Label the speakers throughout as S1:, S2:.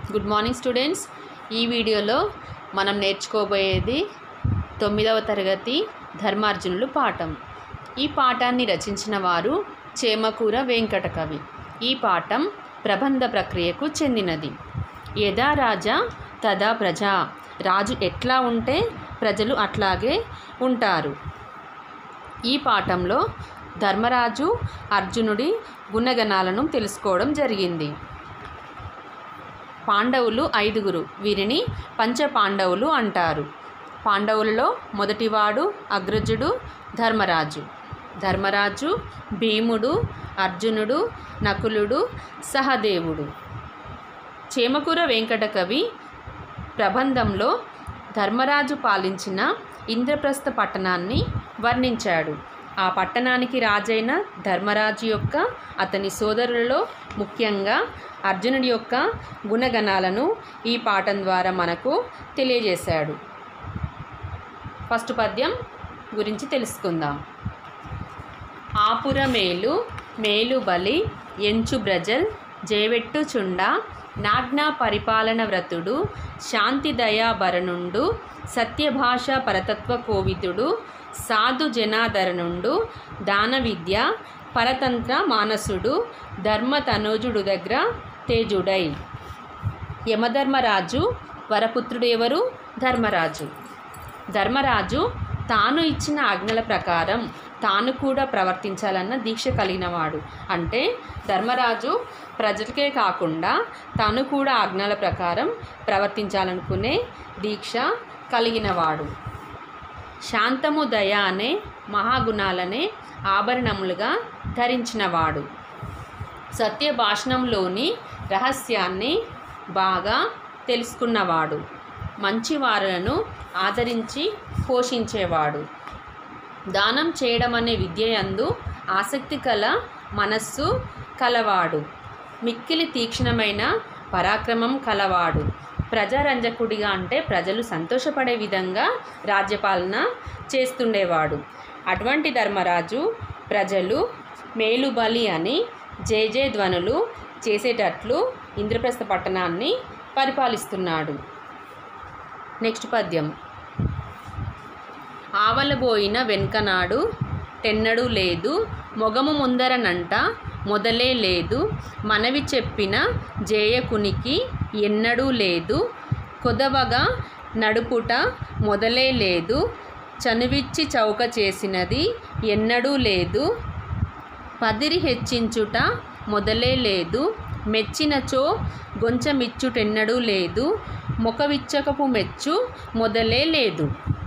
S1: good morning students ఈ వీడియోలో మనం నేర్చుకోబోయేది తొమ్మిదవ తరగతి ధర్మార్జునులు పాఠం ఈ పాఠాన్ని రచించిన వారు చేమకూర వెంకట కవి ఈ పాఠం ప్రబంధ ప్రక్రియకు చెందినది యథా రాజా తదా ప్రజ రాజు ఎట్లా ఉంటే ప్రజలు అట్లాగే ఉంటారు ఈ పాఠంలో ధర్మరాజు అర్జునుడి గుణగణాలను తెలుసుకోవడం జరిగింది పాండవులు ఐదుగురు వీరిని పంచ పాండవులు అంటారు పాండవులలో మొదటివాడు అగ్రజుడు ధర్మరాజు ధర్మరాజు భీముడు అర్జునుడు నకులుడు సహదేవుడు చేమకూర వెంకట కవి ప్రబంధంలో ధర్మరాజు పాలించిన ఇంద్రప్రస్థ పట్టణాన్ని వర్ణించాడు ఆ పట్టణానికి రాజైన ధర్మరాజు యొక్క అతని సోదరులలో ముఖ్యంగా అర్జునుడి యొక్క గుణగణాలను ఈ పాఠం ద్వారా మనకు తెలియజేశాడు ఫస్ట్ పద్యం గురించి తెలుసుకుందాం ఆపుర మేలు మేలు బలి ఎంచు బ్రజల్ జయవెట్టు చుండ నాజ్ఞా పరిపాలన వ్రతుడు శాంతి దయాభరణుండు సత్యభాష పరతత్వ కోవిదుడు సాధు జనాదరణుండు దాన విద్య పరతంత్ర మానసుడు ధర్మ తనోజుడు దగ్గర తేజుడై యమధర్మరాజు వరపుత్రుడు ఎవరు ధర్మరాజు ధర్మరాజు తాను ఇచ్చిన ఆజ్ఞల ప్రకారం తాను కూడా ప్రవర్తించాలన్న దీక్ష కలిగినవాడు అంటే ధర్మరాజు ప్రజలకే కాకుండా తాను కూడా ఆజ్ఞల ప్రకారం ప్రవర్తించాలనుకునే దీక్ష కలిగినవాడు శాంతము దయ అనే మహాగుణాలనే ఆభరణములుగా ధరించినవాడు సత్య భాషణంలోని రహస్యాన్ని బాగా తెలుసుకున్నవాడు మంచివారులను ఆదరించి పోషించేవాడు దానం చేయడం అనే విద్య యందు ఆసక్తి కల మనస్సు కలవాడు మిక్కిలి తీక్షణమైన పరాక్రమం కలవాడు ప్రజారంజకుడిగా అంటే ప్రజలు సంతోషపడే విధంగా రాజ్యపాలన చేస్తుండేవాడు అటువంటి ధర్మరాజు ప్రజలు మేలుబలి అని జయ జయ ధ్వనులు చేసేటట్లు ఇంద్రప్రస్థ పట్టణాన్ని పరిపాలిస్తున్నాడు నెక్స్ట్ పద్యం ఆవలబోయిన వెనుకనాడు టెన్నడు లేదు మొగము ముందరనంట మొదలే లేదు మనవి చెప్పిన జేయకునికి ఎన్నడూ లేదు కొదవగా నడుపుట మొదలే లేదు చనువిచ్చి చౌక చేసినది ఎన్నడూ లేదు పదిరి హెచ్చించుట మొదలే లేదు మెచ్చినచో గొంచమిచ్చుటెన్నడూ లేదు మొకవిచ్చకపు మెచ్చు మొదలే లేదు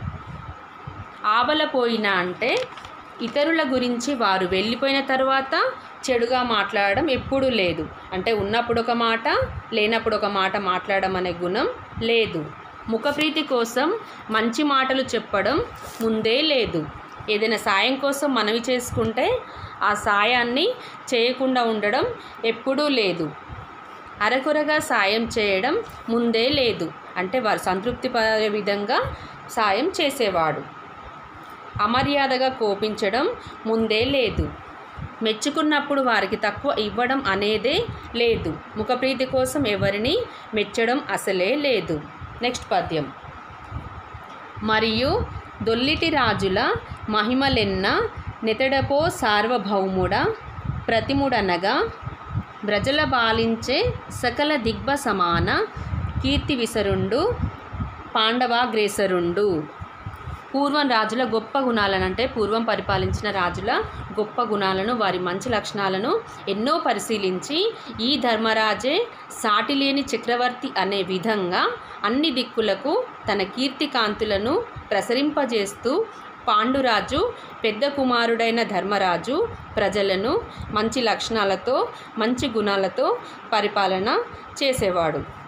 S1: ఆవలపోయిన అంటే ఇతరుల గురించి వారు వెళ్ళిపోయిన తర్వాత చెడుగా మాట్లాడడం ఎప్పుడూ లేదు అంటే ఉన్నప్పుడు ఒక మాట లేనప్పుడు ఒక మాట మాట్లాడడం అనే గుణం లేదు ముఖప్రీతి కోసం మంచి మాటలు చెప్పడం ముందే లేదు ఏదైనా సాయం కోసం మనవి చేసుకుంటే ఆ సాయాన్ని చేయకుండా ఉండడం ఎప్పుడూ లేదు అరకొరగా సాయం చేయడం ముందే లేదు అంటే వారు సంతృప్తి పడే విధంగా సాయం చేసేవాడు అమర్యాదగా కోపించడం ముందే లేదు మెచ్చుకున్నప్పుడు వారికి తక్కువ ఇవ్వడం అనేదే లేదు ముఖప్రీతి కోసం ఎవరిని మెచ్చడం అసలే లేదు నెక్స్ట్ పద్యం మరియు దొల్లిటి రాజుల మహిమలెన్న నెతడపో సార్వభౌముడ ప్రతిముడనగా బ్రజల బాలించే సకల దిగ్భ సమాన కీర్తి విసరుండు పాండవాగ్రేసరుండు పూర్వం రాజుల గొప్ప గుణాలను అంటే పూర్వం పరిపాలించిన రాజుల గొప్ప గుణాలను వారి మంచి లక్షణాలను ఎన్నో పరిశీలించి ఈ ధర్మరాజే సాటిలేని చక్రవర్తి అనే విధంగా అన్ని దిక్కులకు తన కీర్తి కాంతులను ప్రసరింపజేస్తూ పాండురాజు పెద్ద కుమారుడైన ధర్మరాజు ప్రజలను మంచి లక్షణాలతో మంచి గుణాలతో పరిపాలన చేసేవాడు